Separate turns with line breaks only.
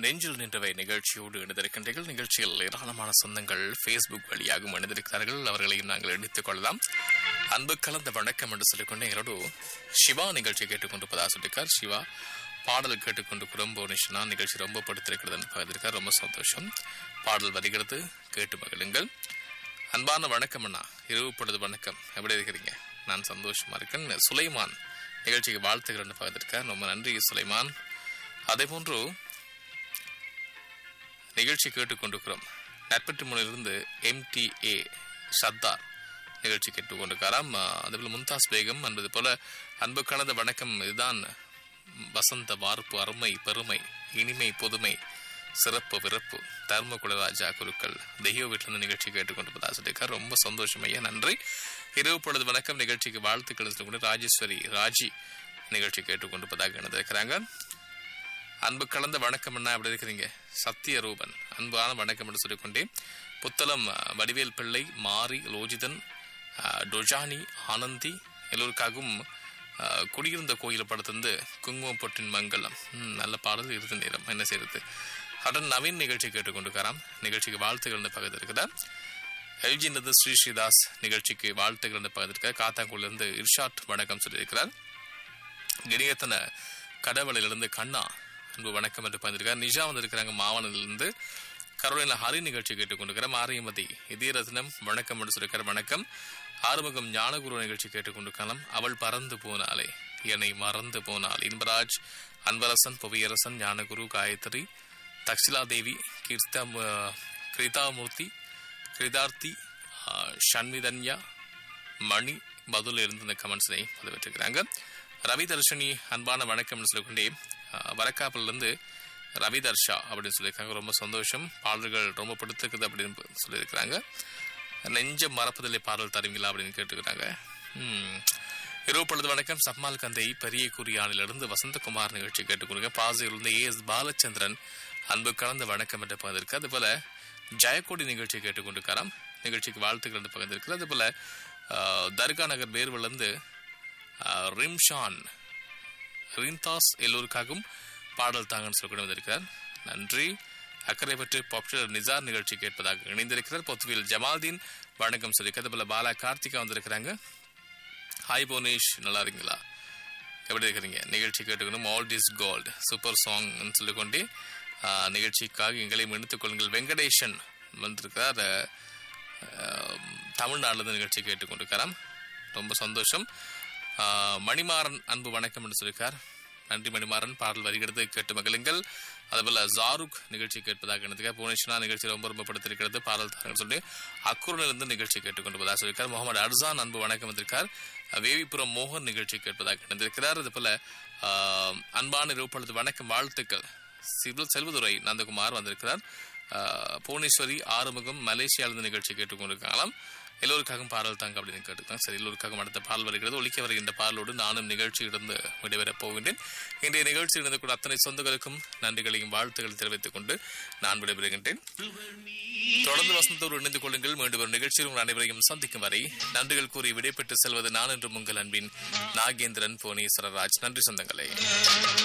நெஞ்சில் நின்றவை நிகழ்ச்சியோடு இணைந்திருக்கின்றீர்கள் நிகழ்ச்சியில் ஏராளமான சொந்தங்கள் ஃபேஸ்புக் வழியாகவும் இணைந்திருக்கிறார்கள் அவர்களையும் நாங்கள் இணைத்துக் கொள்ளலாம் அன்பு கலந்த வணக்கம் என்று சொல்லிக்கொண்டு எங்களோடு சிவா நிகழ்ச்சி கேட்டுக்கொண்டிருப்பதாக சொல்லியிருக்கார் சிவா பாடல் கேட்டுக்கொண்டு குரம்போனிஷனா நிகழ்ச்சி ரொம்ப படுத்திருக்கிறதுன்னு பகிர்ந்திருக்கார் ரொம்ப சந்தோஷம் பாடல் வருகிறது கேட்டு மகிழுங்கள் அன்பான வணக்கம் அண்ணா இரவு பொழுது வணக்கம் எப்படி இருக்கிறீங்க நான் சந்தோஷமா இருக்கேன் சுலைமான் நிகழ்ச்சிக்கு வாழ்த்துக்கிறேன்னு பகிர்ந்திருக்கார் ரொம்ப நன்றி சுலைமான் அதே போன்று நிகழ்ச்சி கேட்டுக்கொண்டிருக்கிறோம் நட்பெற்று முனையிலிருந்து எம்டிஏ சத்தார் நிகழ்ச்சி கேட்டுக்கொண்டிருக்காராம் அதேபோல மும்தாஸ் பேகம் என்பது போல அன்பு கலந்த வணக்கம் இதுதான் வசந்த வார்ப்பு அருமை பெருமை இனிமை புதுமை சிறப்பு விறப்பு தர்ம குலராஜா குருக்கள் தெய்வ வீட்டிலிருந்து நிகழ்ச்சி கேட்டுக்கொண்டிருப்பதா சொல்லியிருக்கார் ரொம்ப சந்தோஷம் ஐயா நன்றி இரவு பொழுது வணக்கம் நிகழ்ச்சிக்கு வாழ்த்துக்கள் சொல்லி ராஜேஸ்வரி ராஜி நிகழ்ச்சி கேட்டுக்கொண்டிருப்பதாக இணைந்திருக்கிறாங்க அன்பு கலந்த வணக்கம் என்ன அப்படி இருக்கிறீங்க சத்திய ரூபன் அன்பான வணக்கம் என்று சொல்லிக்கொண்டே புத்தளம் வடிவேல் பிள்ளை மாரி லோஜிதன் டொஜானி ஆனந்தி எல்லோருக்காகவும் குடியிருந்த கோயில் படத்திலிருந்து குங்குமம் பொட்டின் மங்கலம் நல்ல பாடல் இறுதி நேரம் என்ன செய்யறது கடன் நவீன் நிகழ்ச்சி கேட்டுக்கொண்டிருக்காராம் நிகழ்ச்சிக்கு வாழ்த்துக்கள் பகுதி இருக்கிறார் எல்ஜி நது ஸ்ரீ ஸ்ரீதாஸ் நிகழ்ச்சிக்கு வாழ்த்துக்கள் பகுதி இருக்கார் காத்தாங்குடிலிருந்து இர்ஷாட் வணக்கம் சொல்லியிருக்கிறார் கிணியத்தன கடவுளிலிருந்து கண்ணா அன்பு வணக்கம் என்று பதிந்திருக்கார் நிஷா வந்திருக்கிறாங்க மாவனிலிருந்து கரோலின ஹரி நிகழ்ச்சி கேட்டுக்கொண்டிருக்கிற மாரியமதி இதயரத்னம் வணக்கம் என்று சொல்லியிருக்கார் வணக்கம் ஆறுமுகம் ஞானகுரு நிகழ்ச்சி கேட்டுக்கொண்டிருக்கலாம் அவள் பறந்து போனாலே என்னை மறந்து போனால் இன்பராஜ் அன்பரசன் புவியரசன் ஞானகுரு காயத்ரி தக்ஷிலா தேவி கீர்த்தா கிரிதாமூர்த்தி கிரிதார்த்தி ஷண்மிதன்யா மணி பதில் இருந்து இந்த கமெண்ட்ஸை பதிவிட்டிருக்கிறாங்க ரவி தர்ஷினி அன்பான வணக்கம்னு சொல்லிக்கொண்டே வரக்காப்பிலிருந்து ரவி தர்ஷா அப்படின்னு சொல்லியிருக்காங்க ரொம்ப சந்தோஷம் பாடல்கள் ரொம்ப பிடித்திருக்குது அப்படின்னு சொல்லியிருக்கிறாங்க நெஞ்ச மறப்பதில்லை பாடல் தருவீங்களா அப்படின்னு கேட்டுக்கிறாங்க இரவு பொழுது வணக்கம் சப்மால் கந்தை பெரிய குறியானிலிருந்து வசந்தகுமார் நிகழ்ச்சி கேட்டுக்கொடுங்க பாசியிலிருந்து ஏ எஸ் பாலச்சந்திரன் அன்பு கலந்த வணக்கம் என்று பகிர்ந்திருக்கு அதுபோல ஜெயக்கோடி நிகழ்ச்சி கேட்டுக்கொண்டிருக்காராம் நிகழ்ச்சிக்கு வாழ்த்துக்கள் என்று பகிர்ந்திருக்கு அதுபோல தர்கா நகர் பேர்விலிருந்து ரிம்ஷான் ரிந்தாஸ் எல்லோருக்காகவும் பாடல் தாங்கன்னு சொல்லி வந்திருக்கிறார் நன்றி அக்கறை பற்றி பாப்புலர் நிசார் நிகழ்ச்சி கேட்பதாக இணைந்திருக்கிறார் பொத்துவில் ஜமால்தீன் வணக்கம் சொல்லியிருக்கார் அதுபோல பாலா கார்த்திகா வந்திருக்கிறாங்க ஹாய் புவனேஷ் நல்லா இருக்கீங்களா எப்படி இருக்கிறீங்க நிகழ்ச்சி கேட்டுக்கணும் ஆல் இஸ் கோல்டு சூப்பர் சாங்னு சொல்லிக்கொண்டே நிகழ்ச்சிக்காக எங்களையும் இணைத்துக் கொள்ளுங்கள் வெங்கடேஷன் வந்திருக்கிறார் தமிழ்நாட்டில் நிகழ்ச்சி கேட்டுக்கொண்டிருக்காராம் ரொம்ப சந்தோஷம் மணிமாறன் அன்பு வணக்கம் என்று சொல்லியிருக்கார் நன்றி மணிமாறன் பாடல் வருகிறது கேட்டு மகிழுங்கள் அதுபோல ஜாருக் நிகழ்ச்சி கேட்பதாக இணைந்திருக்க புவனேஸ்வரா நிகழ்ச்சி ரொம்ப ரொம்ப படுத்திருக்கிறது பாடல் தாருங்கள் சொல்லி அக்குரனிலிருந்து நிகழ்ச்சி கேட்டுக்கொண்டு போதாக சொல்லியிருக்கார் முகமது அர்சான் அன்பு வணக்கம் வந்திருக்கார் வேவிபுரம் மோகன் நிகழ்ச்சி கேட்பதாக இணைந்திருக்கிறார் அதுபோல அன்பான இருப்பொழுது வணக்கம் வாழ்த்துக்கள் சிவில் செல்வதுரை நந்தகுமார் வந்திருக்கிறார் புவனேஸ்வரி ஆறுமுகம் மலேசியாவிலிருந்து நிகழ்ச்சி கேட்டுக்கொண்டிருக்கலாம் எல்லோருக்காகவும் பாடல் தாங்க அப்படின்னு கேட்டுக்கலாம் சரி எல்லோருக்காகவும் அடுத்த பாடல் வருகிறது ஒழிக்க வருகின்ற பாடலோடு நானும் நிகழ்ச்சியிலிருந்து விடைபெறப் போகின்றேன் இன்றைய நிகழ்ச்சியில் இருந்து கூட அத்தனை சொந்தங்களுக்கும் நன்றிகளையும் வாழ்த்துக்கள் தெரிவித்துக் கொண்டு நான் விடைபெறுகின்றேன் தொடர்ந்து வசந்தோடு இணைந்து கொள்ளுங்கள் மீண்டும் ஒரு நிகழ்ச்சியில் உங்கள் அனைவரையும் சந்திக்கும் வரை நன்றிகள் கூறி விடைபெற்று செல்வது நான் என்று உங்கள் அன்பின் நாகேந்திரன் புவனேஸ்வரராஜ் நன்றி சொந்தங்களே